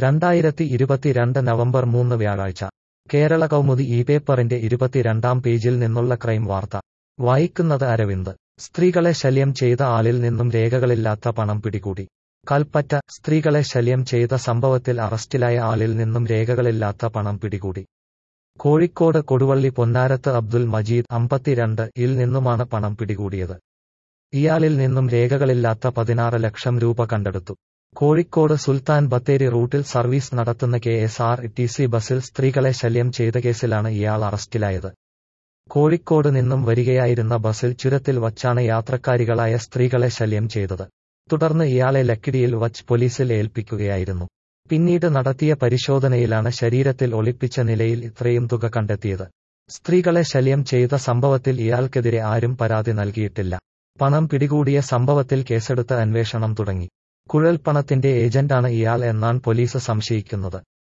രണ്ടായിരത്തി ഇരുപത്തിരണ്ട് നവംബർ മൂന്ന് വ്യാഴാഴ്ച കേരള കൗമുദി ഈ പേപ്പറിന്റെ ഇരുപത്തിരണ്ടാം പേജിൽ നിന്നുള്ള ക്രൈം വാർത്ത വായിക്കുന്നത് അരവിന്ദ് സ്ത്രീകളെ ശല്യം ചെയ്ത ആളിൽ നിന്നും രേഖകളില്ലാത്ത പണം പിടികൂടി കൽപ്പറ്റ സ്ത്രീകളെ ശല്യം ചെയ്ത സംഭവത്തിൽ അറസ്റ്റിലായ ആളിൽ നിന്നും രേഖകളില്ലാത്ത പണം പിടികൂടി കോഴിക്കോട് കൊടുവള്ളി പൊന്നാരത്ത് അബ്ദുൽ മജീദ് അമ്പത്തിരണ്ട് ഇൽ നിന്നുമാണ് പണം പിടികൂടിയത് ഇയാളിൽ നിന്നും രേഖകളില്ലാത്ത പതിനാറ് ലക്ഷം രൂപ കണ്ടെടുത്തു കോഴിക്കോട് സുൽത്താൻ ബത്തേരി റൂട്ടിൽ സർവീസ് നടത്തുന്ന K S R T C ബസിൽ സ്ത്രീകളെ ശല്യം ചെയ്ത കേസിലാണ് ഇയാൾ അറസ്റ്റിലായത് കോഴിക്കോട് നിന്നും വരികയായിരുന്ന ബസിൽ ചുരത്തിൽ വച്ചാണ് യാത്രക്കാരികളായ സ്ത്രീകളെ ശല്യം ചെയ്തത് തുടർന്ന് ഇയാളെ ലക്കിടിയിൽ വച്ച് പോലീസിൽ ഏൽപ്പിക്കുകയായിരുന്നു പിന്നീട് നടത്തിയ പരിശോധനയിലാണ് ശരീരത്തിൽ ഒളിപ്പിച്ച നിലയിൽ ഇത്രയും തുക കണ്ടെത്തിയത് സ്ത്രീകളെ ശല്യം ചെയ്ത സംഭവത്തിൽ ഇയാൾക്കെതിരെ ആരും പരാതി നൽകിയിട്ടില്ല പണം പിടികൂടിയ സംഭവത്തിൽ കേസെടുത്ത് അന്വേഷണം തുടങ്ങി കുഴൽപ്പണത്തിന്റെ ഏജന്റാണ് ഇയാൾ എന്നാണ് പോലീസ് സംശയിക്കുന്നത്